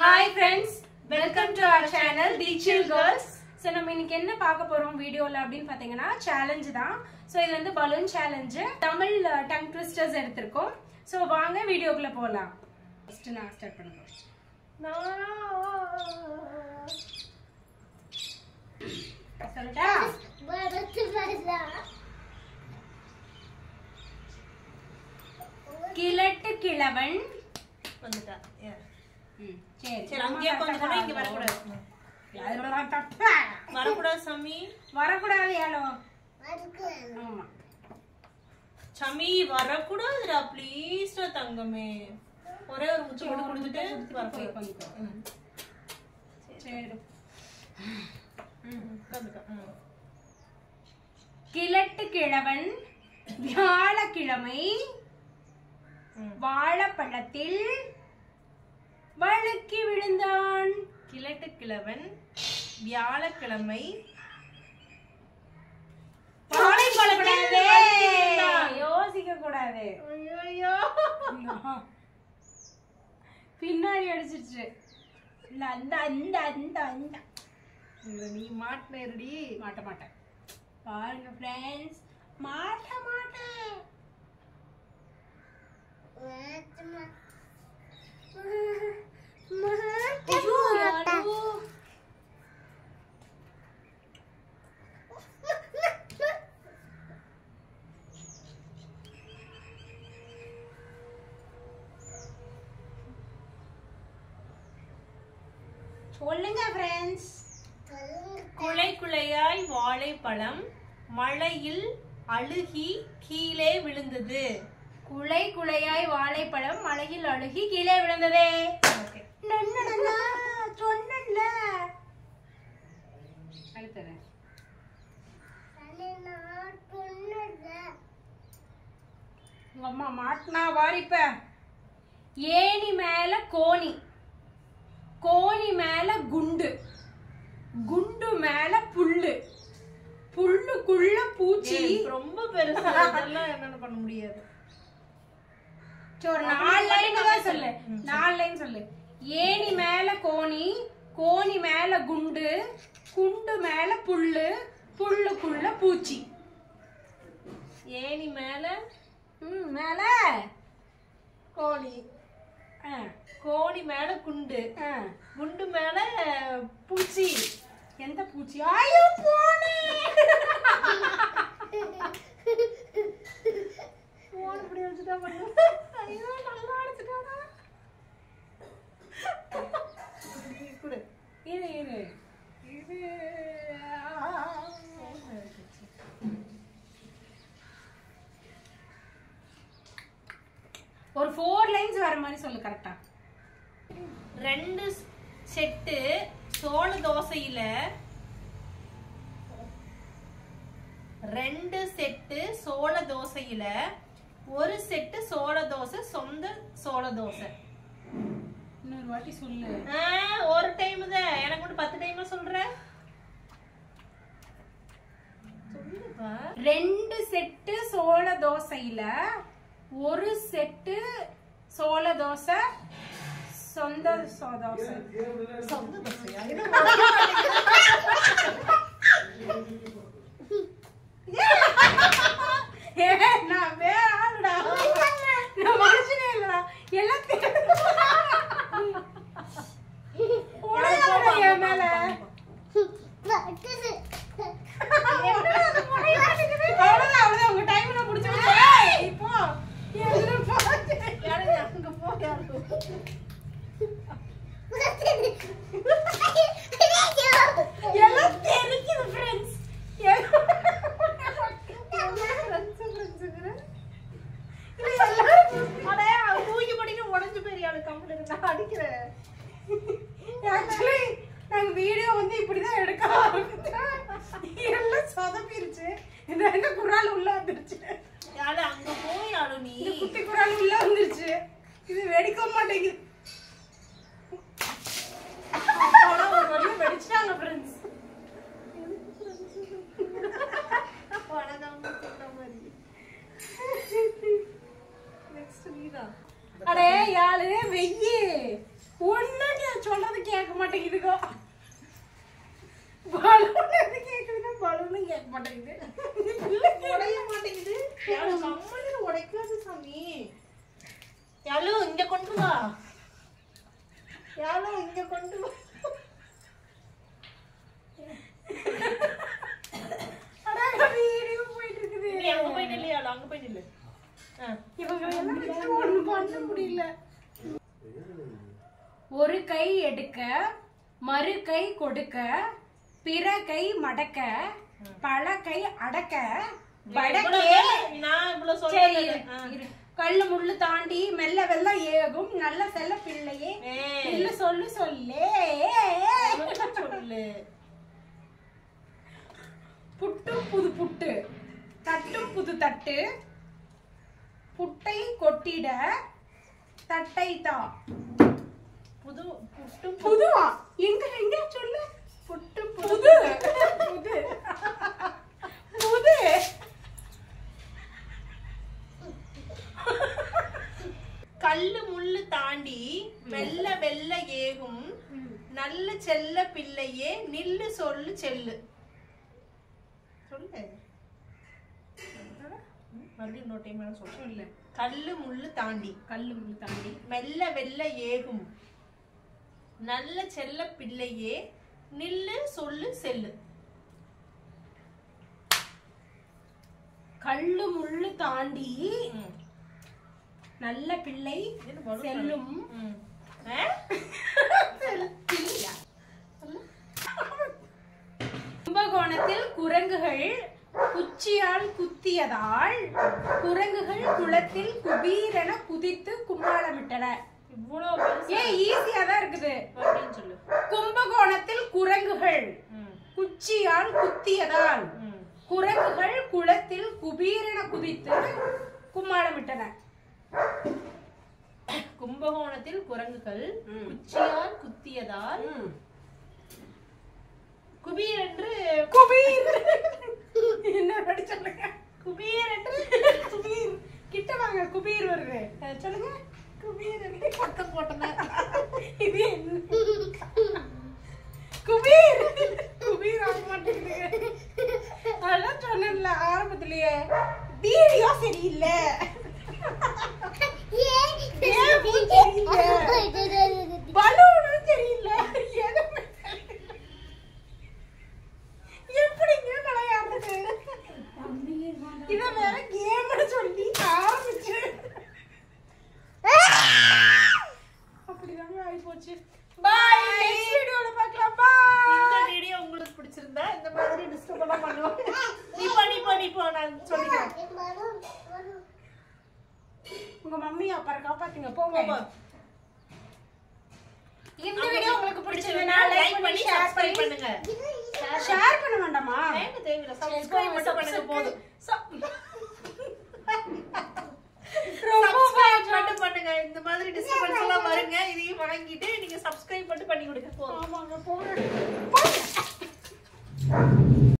Hi friends welcome to our channel The Chill Girls so நம்ம இன்னைக்கு என்ன பார்க்க போறோம் வீடியோல அப்படின்னு பார்த்தீங்கன்னா சேலஞ்சு தான் ஸோ இது வந்து balloon challenge Tamil tongue twisters எடுத்திருக்கோம் ஸோ வாங்க வீடியோக்குள்ள போகலாம் ஃபர்ஸ்ட் நான் ஸ்டார்ட் பண்ண போறேன் சொல்லட்டா கிழட்டு கிழவன் வந்துட்டா Yeah. ம், சரி சரி அங்கேயே கொஞ்சம் கூட இங்க வரக்கூடாது அதெல்லாம் தப்பா. வரக்கூடாது சாமி வரக்கூடாது ஏழோ ஆமா சாமி வரக்கூடாதுடா ப்ளீஸ்டா தங்கமே ஒரே ஒரு முச்சு மட்டும் கொடுத்துட்டு போய் வரக்கூடாது உட்காந்துக்கோ. ம். சரி ம், உட்காந்துக்கோ. ம். கிழட்டு கிழவன் வியாழக்கிழமை ம். வாழைப்பழத்தில் வழுக்கி விழுந்தான் கிழட்டு கிழவன் வியாழக்கிழமை வாழைப்பழக்கூடாது யோசிக்க கூடாது ஐயோ பின்னாடி அடிச்சிருச்சு இல்ல அந்த அந்த அந்த அந்த நீ மாட்டினடி மாட்ட மாட்டேன் பாருங்க ஃப்ரெண்ட்ஸ் மாட்ட மாட்டேன் ஐயோ, யாரோ. சொல்லுங்க ஃப்ரெண்ட்ஸ் குலை குலையாய் வாழைப்பழம் மழையில் அழுகி கீழே விழுந்தது குலை குலையாய் வாழைப்பழம் மலையில் அழுகி கீழே விழுந்ததே நன்னடனா, சொன்னேன்ல அடுத்தது உங்க அம்மா மாட்டினா வாரிப்ப ஏணி மேல கோணி கோணி மேல குண்டு குண்டு மேல புல்லு புல்லுக்குள்ள பூச்சி ஏய், ரொம்ப பெருசா இதெல்லாம் என்னென்ன பண்ண முடியாது சரி, ஒரு நாலு லைன் தான் சொல்லு நாலு லைன் சொல்லு ஏணி மேல கோணி கோணி மேல குண்டு குண்டு மேல புல்லு புல்லுக்குள்ள பூச்சி ஏணி மேல ம் மேல கோழி ஆ, கோழி மேல குண்டு ஆ. குண்டு மேல பூச்சி எந்த பூச்சி ஐயோ போனே போன் இப்படி வச்சுட்டா பண்ணு ஐயோ நல்லா அடிச்சுட்டானா நீ கொடு இரு இரு இது ஒரு ஃபோர் லைன்ஸ் வர மாதிரி சொல்லு கரெக்டா ரெண்டு செட்டு சோள தோசையில ரெண்டு செட்டு சோள தோசையில ஒரு செட்டு சோள தோசை சொந்த சோள தோசை இன்னொரு வாட்டி சொல்லு ஆ, ஒரு டைம் தான் எனக்கு மட்டும் பத்து டைம் சொல்ற சொல்லுப்பா ரெண்டு செட்டு சோள தோசையில ஒரு செட்டு சோள தோசை சொந்த சோ- தோசை சொந்த தோசையா இது ஏ, நான் வேற ஆளுடா. நான் மனுஷனே இல்லடா. எல்லாம் தெரியுது. உடையாதடா என் மேல. அவ்வளவுதான், அவ்வளவுதான். உங்க time நான் முடிச்சு விட்டேன். ஏய், போ. எதுல போச்சு? யாரு அங்க போ யாரு எல்லாம் தெரிக்குது, friends. எல்லாம் இது எல்லாரும் அடே அவன் தூக்கி படிக்க உடஞ்சு பெரிய ஆளு கம்பெனி நான் அடிக்கிறேன் ஆக்சுவலி நாங்க வீடியோ வந்து இப்படிதான் எடுக்க ஆரம்பிச்சோம் எல்லாம் சொதப்பிருச்சு இந்த எங்க குரால் உள்ள வந்துருச்சு யாரு அங்க போய் ஆளு நீ இந்த குட்டி குரால் உள்ள வந்துருச்சு இது வெடிக்க மாட்டேங்குது ஆனா ஒரு வழியா வெடிச்சிட்டாங்க ஃப்ரெண்ட்ஸ் வணக்கம் சொல்ற மாதிரி நெக்ஸ்ட் நீதான் அடே யாரு வெய்யி ஒன்னு சொல்ல மாட்டேங்குதுக்கோ பலூன் எது கேக்குதுன்னா பலூனும் கேட்க மாட்டேங்குது உடைய மாட்டேங்குது யாரு கம்மனு உடைக்காது சாமி யாழு இங்க கொண்டு வா யாழு இங்க கொண்டு வா அடா, வீடியோ போயிட்டு இருக்குது நீ அங்க போய் நில்லு யாழு அங்க போய் நில்லு ஆ. இவங்க எல்லாம் வச்சு ஒண்ணும் பண்ண முடியல ஒரு கை எடுக்க மறு கை கொடுக்க பிற கை மடக்க பல கை அடக்க வடக்கே இவ்வளவு நான் இவ்வளவு சரி சொல்றேன் இரு, இரு. கல்லு முள்ளு தாண்டி மெல்ல வெல்ல ஏகும் நல்ல செல்ல பிள்ளையே ஏய். இல்ல சொல்லு சொல்லே சொல்லு புட்டும் புது புட்டு தட்டும் புது தட்டு புட்டை கொட்டிட தட்டை தா புது புட்டும் புதுவா எங்க எங்க சொல்லு புட்டு புது புது புது கல்லு முள்ளு தாண்டி மெல்ல வெல்ல ஏகும் நல்ல செல்ல பிள்ளையே நில்லு சொல்லு செல்லு சொல்லு மறுபடியும் இன்னொரு டைம் வேணா சொல்லு இல்ல கல்லு முள்ளு தாண்டி கல்லு முள்ளு தாண்டி மெல்ல வெல்ல ஏகும் நல்ல செல்ல பிள்ளையே நில்லு சொல்லு செல்லு கல்லு முள்ளு தாண்டி ம். நல்ல பிள்ளை இது வரும் செல்லும் ம். ஆ? கும்பகோணத்தில் குரங்குகள் குச்சியால் குத்தியதால் குரங்குகள் குளத்தில் குபீரென குதித்து கும்மாளமிட்டன இவ்வளவு பெருசா ஏன் ஈஸியா தான் இருக்குது அப்படின்னு சொல்லு கும்பகோணத்தில் குரங்குகள் ம். குச்சியால் குத்தியதால் ம். குரங்குகள் குளத்தில் குபீரென குதித்து கும்மாளமிட்டன கும்பகோணத்தில் குரங்குகள் ம். குச்சியால் குத்தியதால் குபீர் என்று குபீர் என்ன வாட்டி சொல்லுங்க குபீர் என்று குபீர் கிட்ட வாங்க குபீர் வருது அஹ் சொல்லுங்க குபீர் என்று பட்டம் போட்டன இது என்ன குபீர் குபீர் ஆக மாட்டேங்குது அதான் சொன்னேன்ல ஆரம்பத்திலேயே வீடியோ சரியில்லை கேமும் சரியில்லை பலூனும் சரியில்லை எதுவுமே சரியில்லை. எப்படிங்க விளையாடுறது இத வேற கேம்னு சொல்லி ஆரம்பிச்சு அப்படிதாங்க ஆயிப்போச்சு பாய் நெக்ஸ்ட் வீடியோல பார்க்கலாம் பாய் இந்த வீடியோ உங்களுக்கு பிடிச்சிருந்தா இந்த மாதிரி டிஸ்டர்ப் எல்லாம் பண்ணுவோம் நீ போ நீ போ நீ போ நான் சொல்லிக்கிறேன் உங்க மம்மி அப்புறம் காப்பாத்துங்க போங்க போ. இந்த வீடியோ உங்களுக்கு பிடிச்சிருந்தா லைக் லைக் பண்ணி பண்ணி ஷேர் சப்ஸ்கிரைப் பண்ணி பண்ணுங்க ஷேர் பண்ண வேண்டாமா வேണ്ട தேவையில்ல சப்ஸ்கிரைப் மட்டும் பண்ணுங்க போதும் ரொம்ப சப்ஸ்கிரைப் மட்டும் பண்ணுங்க இந்த மாதிரி டிஸ்டர்பன்ஸ் எல்லாம் வருங்க இதையும் வாங்கிட்டு நீங்க சப்ஸ்கிரைப் மட்டும் பண்ணி கொடுங்க போதும் ஆமாங்க போங்க போங்க